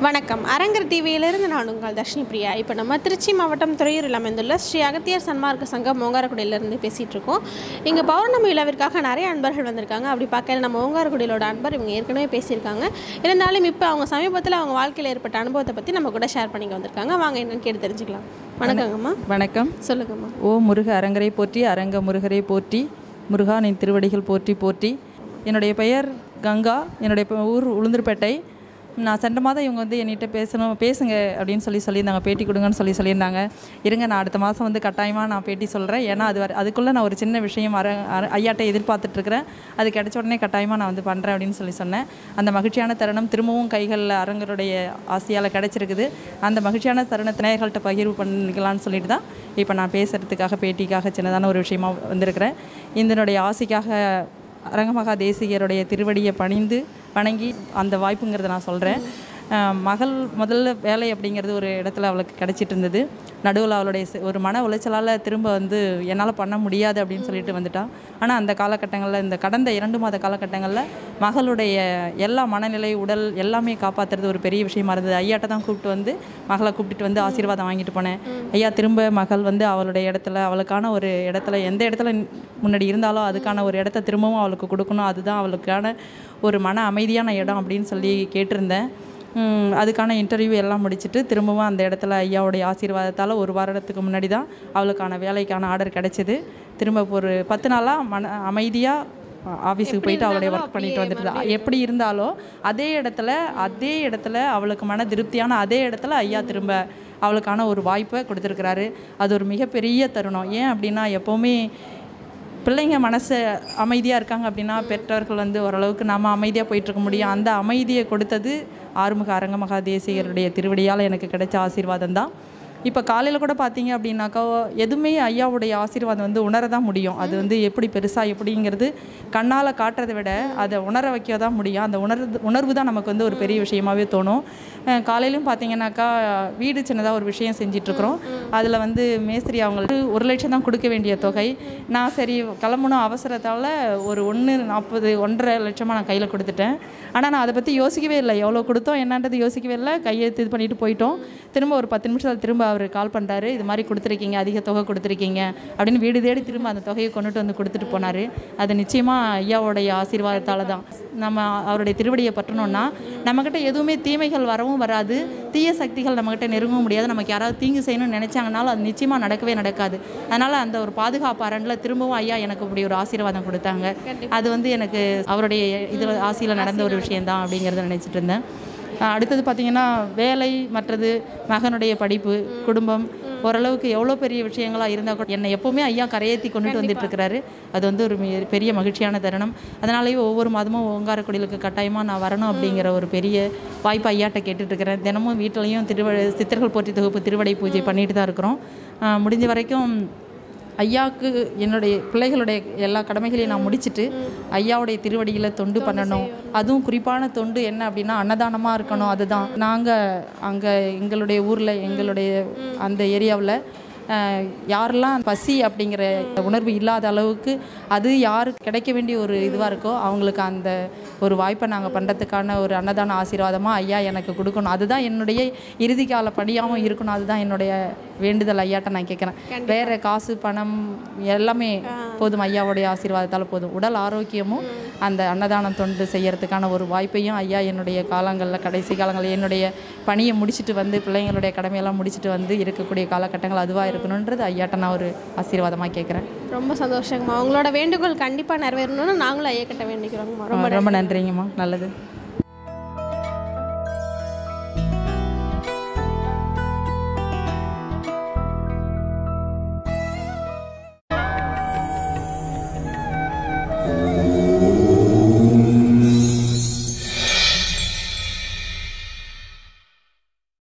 வணக்கம் அரங்கர் டிவியிலிருந்து நான் உங்கள் தர்ஷினி பிரியா இப்போ நம்ம திருச்சி மாவட்டம் துறையூரில் அமைந்துள்ள ஸ்ரீ அகத்தியர் சன்மார்க்க சங்கம் ஓங்காரக்குடியிலேருந்து பேசிகிட்டு இருக்கோம் இங்கே பௌர்ணமி விழாவிற்காக நிறைய அன்பர்கள் வந்திருக்காங்க அப்படி பார்க்கல நம்ம ஓங்காரக்குடியிலோட அன்பர் இவங்க ஏற்கனவே பேசியிருக்காங்க இருந்தாலும் இப்போ அவங்க சமீபத்தில் அவங்க வாழ்க்கையில் ஏற்பட்ட அனுபவத்தை பற்றி நம்ம கூட ஷேர் பண்ணிக்க வந்திருக்காங்க வாங்க என்னன்னு கேட்டு தெரிஞ்சுக்கலாம் வணக்கங்கம்மா வணக்கம் சொல்லுங்கம்மா ஓ முருக அரங்கரை போற்றி அரங்க முருகரை போற்றி முருகா நின் திருவடிகள் போற்றி போற்றி என்னுடைய பெயர் கங்கா என்னுடைய ப- ஊர் உளுந்தூர்பேட்டை நான் சென்ற மாதம் இவங்க வந்து என்கிட்ட பேசணும் பேசுங்க அப்படின்னு சொல்லி சொல்லியிருந்தாங்க பேட்டி கொடுங்கன்னு சொல்லி சொல்லியிருந்தாங்க இருங்க நான் அடுத்த மாதம் வந்து கட்டாயமாக நான் பேட்டி சொல்கிறேன் ஏன்னா அது வரை அதுக்குள்ளே நான் ஒரு சின்ன விஷயம் அர அர- ஐயாட்ட எதிர்பார்த்துட்ருக்கிறேன் அது கிடைச்ச உடனே கட்டாயமாக நான் வந்து பண்ணுறேன் அப்படின்னு சொல்லி சொன்னேன் அந்த மகிழ்ச்சியான தருணம் திரும்பவும் கைகளில் அரங்கருடைய ஆசையால் கிடைச்சிருக்குது அந்த மகிழ்ச்சியான தருணத்தை நேயர்கள்ட்ட பகிர்வு பண்ணிக்கலாம்னு சொல்லிட்டு தான் இப்போ நான் பேசுகிறதுக்காக பேட்டிக்காக சின்னதான ஒரு விஷயமா வந்திருக்கிறேன் இதனுடைய ஆசைக்காக அரங்கமகா தேசிகருடைய திருவடியை பணிந்து வணங்கி அந்த வாய்ப்புங்கிறத நான் சொல்கிறேன் மகள் முதல்ல வேலை அப்படிங்கிறது ஒரு இடத்துல அவளுக்கு கிடைச்சிட்டு இருந்தது நடுவில் அவளுடைய சி- ஒரு மன உளைச்சலால் திரும்ப வந்து என்னால் பண்ண முடியாது அப்படின்னு சொல்லிட்டு வந்துட்டான் ஆனால் அந்த காலகட்டங்களில் இந்த கடந்த இரண்டு மாத காலகட்டங்களில் மகளுடைய எல்லா மனநிலை உடல் எல்லாமே காப்பாற்றுறது ஒரு பெரிய விஷயமா இருந்தது ஐயாட்ட தான் கூப்பிட்டு வந்து மகளை கூப்பிட்டுட்டு வந்து ஆசீர்வாதம் வாங்கிட்டு போனேன் ஐயா திரும்ப மகள் வந்து அவளுடைய இடத்துல அவளுக்கான ஒரு இடத்துல எந்த இடத்துல முன்னாடி இருந்தாலும் அதுக்கான ஒரு இடத்த திரும்பவும் அவளுக்கு கொடுக்கணும் அதுதான் அவளுக்கான ஒரு மன அமைதியான இடம் அப்படின்னு சொல்லி கேட்டிருந்தேன் ம், அதுக்கான இன்டர்வியூ எல்லாம் முடிச்சுட்டு திரும்பவும் அந்த இடத்துல ஐயாவுடைய ஆசீர்வாதத்தால் ஒரு வாரத்துக்கு முன்னாடி தான் அவளுக்கான வேலைக்கான ஆர்டர் கிடைச்சிது திரும்ப இப்ப ஒரு பத்து நாளாக மன அமைதியாக ஆஃபீஸுக்கு போயிட்டு அவளுடைய ஒர்க் பண்ணிட்டு வந்துட்டு இருந்தா. எப்படி இருந்தாலோ அதே இடத்துல அதே இடத்துல அவளுக்கு மன திருப்தியான அதே இடத்துல ஐயா திரும்ப அவளுக்கான ஒரு வாய்ப்பை கொடுத்துருக்கிறாரு அது ஒரு மிகப்பெரிய தருணம் ஏன் அப்படின்னா எப்போவுமே பிள்ளைங்க மனசு அமைதியாக இருக்காங்க அப்படின்னா பெற்றவர்கள் வந்து ஓரளவுக்கு நம்ம அமைதியாக போயிட்டுருக்க முடியும் அந்த அமைதியை கொடுத்தது ஆறுமுக அரங்கமகா தேசிகருடைய திருவடியால் எனக்கு கிடைச்ச ஆசீர்வாதம் தான் இப்போ காலையில் கூட பார்த்தீங்க அப்படின்னாக்கா எதுவுமே ஐயாவுடைய ஆசீர்வாதம் வந்து உணர தான் முடியும் அது வந்து எப்படி பெருசாக எப்படிங்கிறது கண்ணால் காட்டுறதை விட அதை உணர வைக்க தான் முடியும் அந்த உணர்வு உணர்வு தான் நமக்கு வந்து ஒரு பெரிய விஷயமாவே தோணும் அஹ் காலையிலும் பார்த்தீங்கன்னாக்கா வீடு சின்னதாக ஒரு விஷயம் செஞ்சிட்ருக்குறோம் அதில் வந்து மேஸ்திரி அவங்களுக்கு ஒரு லட்சம் தான் கொடுக்க வேண்டிய தொகை நான் சரி கிளம்பணும் அவசரத்தால் ஒரு ஒன்று நாற்பது ஒன்றரை லட்சமாக நான் கையில் கொடுத்துட்டேன் ஆனால் நான் அதை பற்றி யோசிக்கவே இல்லை எவ்வளோ கொடுத்தோம் என்னன்றது யோசிக்கவே இல்லை கையெழுத்து இது பண்ணிட்டு போயிட்டோம் திரும்ப ஒரு பத்து நிமிஷத்தில் திரும்ப அவர் கால் பண்ணுறாரு இது மாதிரி கொடுத்துருக்கீங்க அதிக தொகை கொடுத்துருக்கீங்க அப்படின்னு வீடு தேடி திரும்ப அந்த தொகையை கொண்டுட்டு வந்து கொடுத்துட்டு போனார் அது நிச்சயமாக ஐயாவுடைய ஆசீர்வாதத்தால் தான் நம்ம அவருடைய திருவடியை பற்றணும்னா நம்மக்கிட்ட எதுவுமே தீமைகள் வரவும் வராது தீய சக்திகள் நம்மக்கிட்ட நெருங்கவும் முடியாது நமக்கு யாராவது தீங்கு செய்யணும்னு நினச்சாங்கனாலும் அது நிச்சயமாக நடக்கவே நடக்காது அதனால் அந்த ஒரு பாதுகாப்பு அரண்டில் திரும்பவும் ஐயா எனக்கு இப்படி ஒரு ஆசீர்வாதம் கொடுத்தாங்க அது வந்து எனக்கு அவருடைய இதில் ஆசையில் நடந்த ஒரு விஷயந்தான் அப்படிங்கிறத நினச்சிட்டு இருந்தேன் அஹ் அடுத்தது பார்த்திங்கன்னா வேலை மற்றது மகனுடைய படிப்பு குடும்பம் ஓரளவுக்கு எவ்வளோ பெரிய விஷயங்களாக இருந்தால் கூட என்னை எப்போவுமே ஐயா கரையேற்றி கொண்டுட்டு வந்துட்டு இருக்கிறாரு அது வந்து ஒரு மி- பெரிய மகிழ்ச்சியான தருணம் அதனாலேயே ஒவ்வொரு மாதமும் ஓங்காரக்குடிலுக்கு கட்டாயமாக நான் வரணும் அப்படிங்கிற ஒரு பெரிய வாய்ப்பு ஐயாட்ட கேட்டுட்டு இருக்கிறேன் தினமும் வீட்டிலையும் திருவ சித்தர்கள் போற்றி தொகுப்பு திருவடை பூஜை பண்ணிட்டு தான் இருக்கிறோம் அஹ் முடிஞ்ச வரைக்கும் ஐயாவுக்கு என்னுடைய பிள்ளைகளுடைய எல்லா கடமைகளையும் நான் முடிச்சிட்டு ஐயாவுடைய திருவடியில் தொண்டு பண்ணணும் அதுவும் குறிப்பான தொண்டு என்ன அப்படின்னா அன்னதானமாக இருக்கணும் அதுதான் நாங்கள் அங்கே எங்களுடைய ஊரில் எங்களுடைய அந்த ஏரியாவில் யாரெல்லாம் பசி அப்படிங்கிற உணர்வு இல்லாத அளவுக்கு அது யாருக்கு கிடைக்க வேண்டிய ஒரு இதுவாக இருக்கோ அவங்களுக்கு அந்த ஒரு வாய்ப்பை நாங்கள் பண்ணுறதுக்கான ஒரு அன்னதான ஆசீர்வாதமாக ஐயா எனக்கு கொடுக்கணும் அதுதான் என்னுடைய இறுதி கால பணியாகவும் இருக்கணும் அதுதான் என்னுடைய வேண்டுதல் ஐயாட்ட நான் கேட்குறேன் வேறு காசு பணம் எல்லாமே போதும் ஐயாவுடைய ஆசீர்வாதத்தால் போதும் உடல் ஆரோக்கியமும் அந்த அன்னதானம் தொண்டு செய்யறதுக்கான ஒரு வாய்ப்பையும் ஐயா என்னுடைய காலங்களில் கடைசி காலங்களில் என்னுடைய பணியை முடிச்சுட்டு வந்து பிள்ளைங்களுடைய கடமையெல்லாம் முடிச்சுட்டு வந்து இருக்கக்கூடிய காலகட்டங்கள் அதுவாக இருக்கணுன்றது ஐயாட்ட நான் ஒரு ஆசீர்வாதமாக கேட்குறேன் ரொம்ப சந்தோஷங்கம்மா உங்களோட வேண்டுகோள் கண்டிப்பாக நிறைவேறணும்னு நாங்களும் ஐயா கிட்ட வேண்டிக்கிறோங்கம்மா ரொம்ப ரொம்ப நன்றிங்கம்மா நல்லது